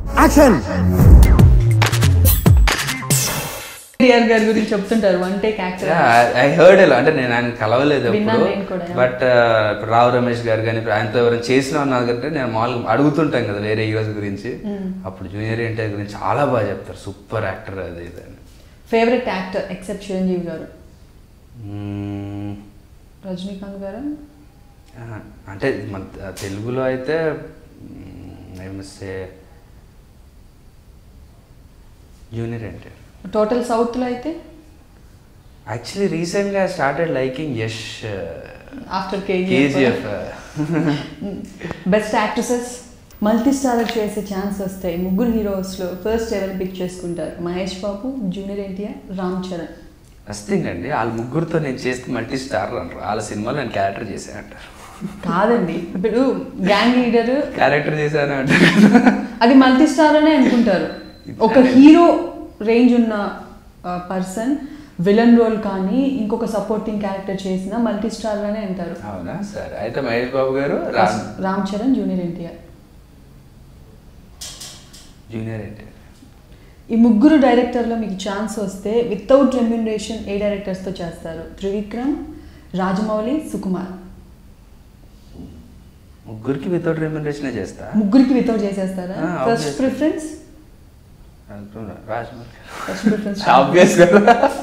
Action NTR గారి గురించి చెప్తుంటారు one take actor I heard ఎలా అంటే నేను ఆయన కలవలేదు విన్నాను ఎప్పుడు నేను కూడా. బట్ ఇప్పుడు రావు రమేష్ గారు కానీ ఇప్పుడు ఆయనతో ఎవరైనా చేసిన ఉన్నారు కంటే నేను మామూలుగా అడుగుతుంటాం కదా వేరే హీరోస్ గురించి అప్పుడు జూనియర్ ఎన్టీఆర్ గురించి చాలా బాగా చెప్తారు సూపర్ యాక్టర్ అది ఇది అని ఫేవరెట్ యాక్టర్ ఎక్సెప్ట్ చిరంజీవి గారు మ్మ్. రజనీకాంత్ గారు ఆ, అంటే మన తెలుగులో అయితే ఏమిస్తే జూనియర్ ఎన్టీఆర్ టోటల్ సౌత్లో అయితే యాక్చువల్లీ రీసెంట్గా started liking Yash after KGF best actresses multi starrer చేసే ఛాన్స్ వస్తాయి ముగ్గురు హీరోస్లో ఫస్ట్ ఎవరిని పిక్ చేసుకుంటారు Mahesh Babu junior NTR Ram Charan first thing అండి వాళ్ళ ముగ్గురుతో నేను చేస్తే మల్టీ స్టార్ అంటారు వాళ్ళ సినిమాలో నేను క్యారెక్టర్ చేశాను అంటారు కాదండి ఇప్పుడు గ్యాంగ్ లీడర్ క్యారెక్టర్ చేశాను అంటారు అది మల్టీ స్టార్ అనే అనుకుంటారు ఒక హీరో రేంజ్ ఉన్న పర్సన్ విలన్ రోల్ కానీ ఇంకొక సపోర్టింగ్ క్యారెక్టర్ చేసిన మల్టీ స్టార్ అనే అంటారు అవునా సరే అయితే మహేష్ బాబు గారు రామ్ రామ్ చరణ్ జూనియర్ ఎన్టీఆర్ జూనియర్ ఎన్టీఆర్ ఈ ముగ్గురు డైరెక్టర్లో మీకు ఛాన్స్ వస్తే వితౌట్ రెమ్యునరేషన్ ఏ డైరెక్టర్స్తో చేస్తారు త్రివిక్రమ్ రాజమౌళి సుకుమార్ ముగ్గురికి వితౌట్ రెమ్యునరేషన్ చేస్తా ముగ్గురికి వితౌట్ చేసేస్తారా Ah, first obviously. Preference Rajamouli first preference obvious కదా